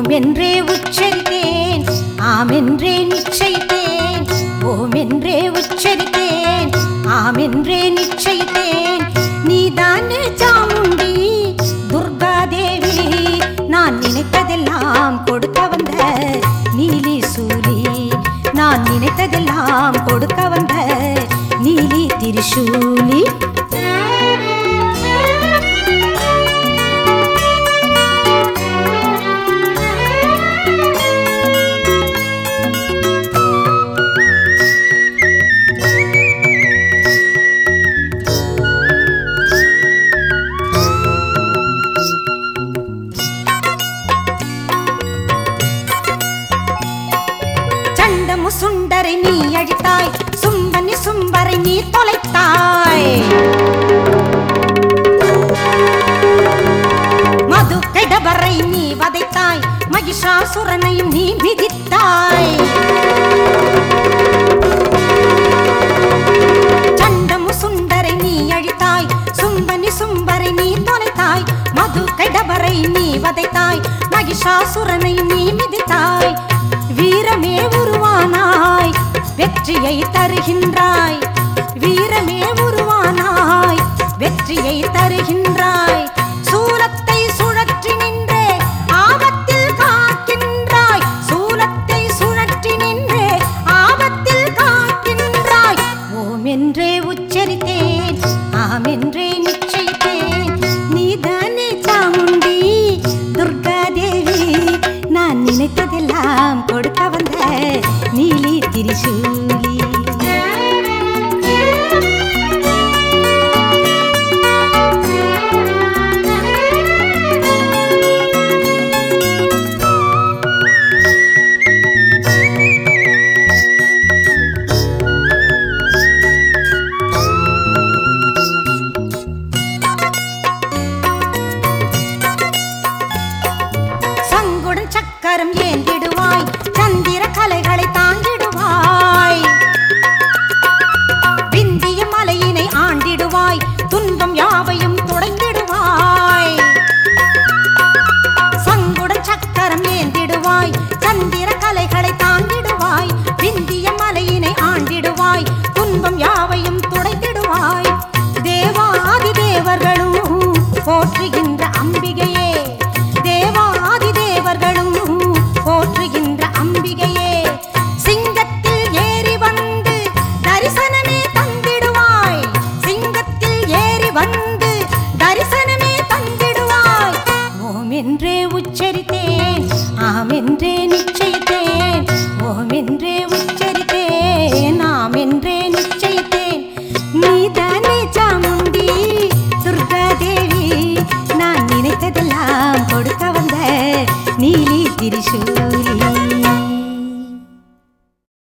ஓம் என்றே உச்சரித்தேன் ஆம் என்றே நிச்சயித்தேன் ஓம் என்றே உச்சரித்தேன் ஆம் என்றே நிச்சயித்தேன் நீதானே சாமுண்டி துர்கா தேவி நான் நினைத்ததெல்லாம் கொடுக்க வந்த நீலி சூலி நான் நினைத்ததெல்லாம் கொடுக்க வந்த நீலி திரிசூலி சண்டமு சுண்டரை நீ அழித்தாய் சும்பனி சும்பரை நீ தொலைத்தாய் மது கெடவரை நீ வதைத்தாய் மகிஷாசுரனையும் நீ மிதித்தாய் சண்டமு சுண்டரை நீ அழித்தாய் சும்பனி சும்பரை நீ தொலைத்தாய் மது கெடவரை நீ வதைத்தாய் மகிஷாசுரனையும் நீ மிதித்தாய் வீரமே உருவானாய் வெற்றியை தருகின்றாய் வீரமே உருவானாய் வெற்றியை தருகின்றாய் சூலத்தை சுழற்றி நின்றே ஆபத்தில் காக்கின்றாய் சூலத்தை சுழற்றி நின்றே ஆபத்தில் காக்கின்றாய் ஓம் என்றே உச்சரித்தேன் ஆம் என்றே நிச்சயித்தேன் நீதானே சாமுண்டி துர்கா தேவி நான் நினைத்ததெல்லாம் கொடுக்க வந்த நீலி திரிசூலி சங்குடன் சக்கரம் ஏந்திடுவாய் சந்திர கலைகளை தாங்கிடுவாய் விந்திய மலையினை ஆண்டிடுவாய் துன்பம் யாவையும் துடைந்திடுவாய் சங்குடன் சக்கரம் ஏந்திடுவாய் சந்திர கலைகளை தாங்கிடுவாய் விந்திய மலையினை ஆண்டிடுவாய் துன்பம் யாவையும் துடைத்திடுவாய் தேவாதி தேவர்களும் போற்றுகின்ற அம்பிகையே தேவாதி தேவர்களும் போற்றுகின்ற அம்பிகையே சிங்கத்தில் ஏறி வந்து தரிசனமே தந்திடுவாய் சிங்கத்தில் ஏறி வந்து தரிசனமே தந்திடுவாய் ஓம் என்றே உச்சரித்தேன் ஆம் என்றே